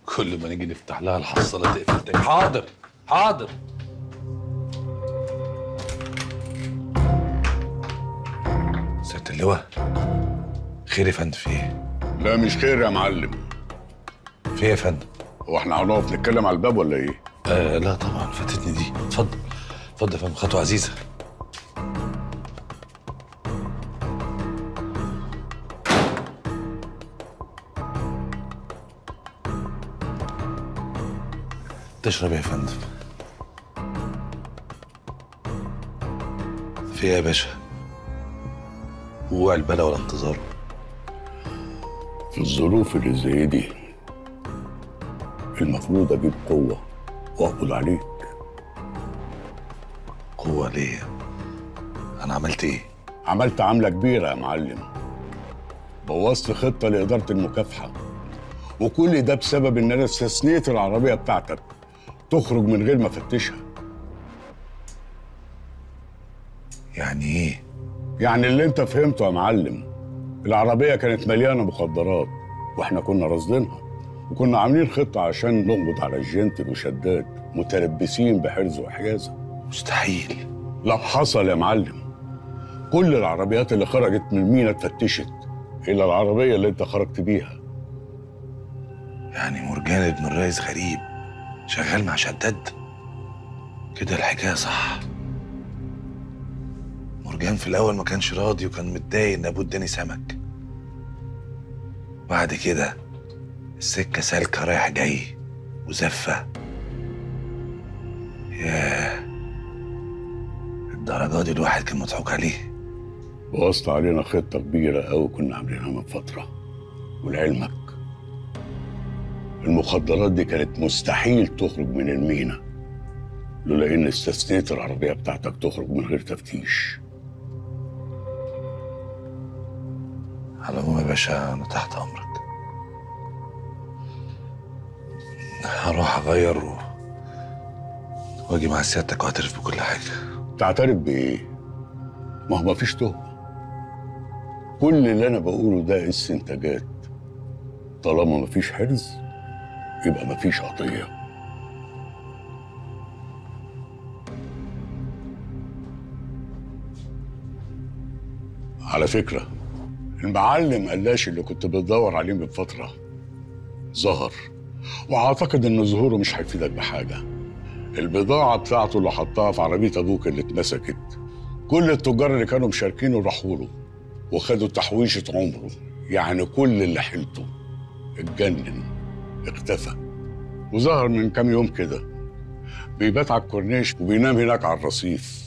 كل ما نيجي نفتح لها الحصاله تقفل تاني حاضر حاضر سيادة اللواء خير يا فندم في ايه؟ لا مش خير يا معلم في ايه يا فندم؟ هو احنا هنقف نتكلم على الباب ولا ايه؟ آه لا طبعا فاتتني دي اتفضل اتفضل يا فندم خطوه عزيزه تشرب إيه يا فندم في ايه يا باشا وقع البلا ولا انتظار في الظروف اللي زي دي المفروض اجيب قوه واقبض عليك قوه ليه انا عملت ايه عملت عمله كبيره يا معلم بوظت خطه لاداره المكافحه وكل ده بسبب ان انا استثنيت العربيه بتاعتك تخرج من غير ما افتشها يعني ايه يعني اللي انت فهمته يا معلم العربيه كانت مليانه مخدرات واحنا كنا راصدينها وكنا عاملين خطه عشان نقبض على الجنتل وشداد متلبسين بحرز وحجازه مستحيل لا حصل يا معلم كل العربيات اللي خرجت من المينا اتفتشت الا العربيه اللي انت خرجت بيها يعني مرجان ابن الرئيس غريب شغال مع شداد كده الحكايه صح مرجان في الاول ما كانش راضي وكان متضايق ان ابوه اداني سمك بعد كده السكه سالكه رايح جاي وزفه ياه الدرجه دي الواحد كان مضحوك عليه بوظت علينا خطه كبيره قوي كنا عاملينها من فتره ولعلمك المخدرات دي كانت مستحيل تخرج من المينا لولا ان استثنيت العربيه بتاعتك تخرج من غير تفتيش على العموم يا باشا انا تحت امرك هروح اغير و... واجي مع سيادتك واعترف بكل حاجه تعترف بايه ما هو مفيش تهمه كل اللي انا بقوله ده استنتاجات طالما مفيش حرز يبقى مفيش قضيه على فكره المعلم قلاش اللي كنت بتدور عليه من فتره ظهر واعتقد ان ظهوره مش هيفيدك بحاجه البضاعه بتاعته اللي حطها في عربيه ابوك اللي اتمسكت كل التجار اللي كانوا مشاركينه راحوا له وخدوا تحويشه عمره يعني كل اللي حيلته اتجنن اختفى وظهر من كام يوم كده بيبات على الكورنيش وبينام هناك على الرصيف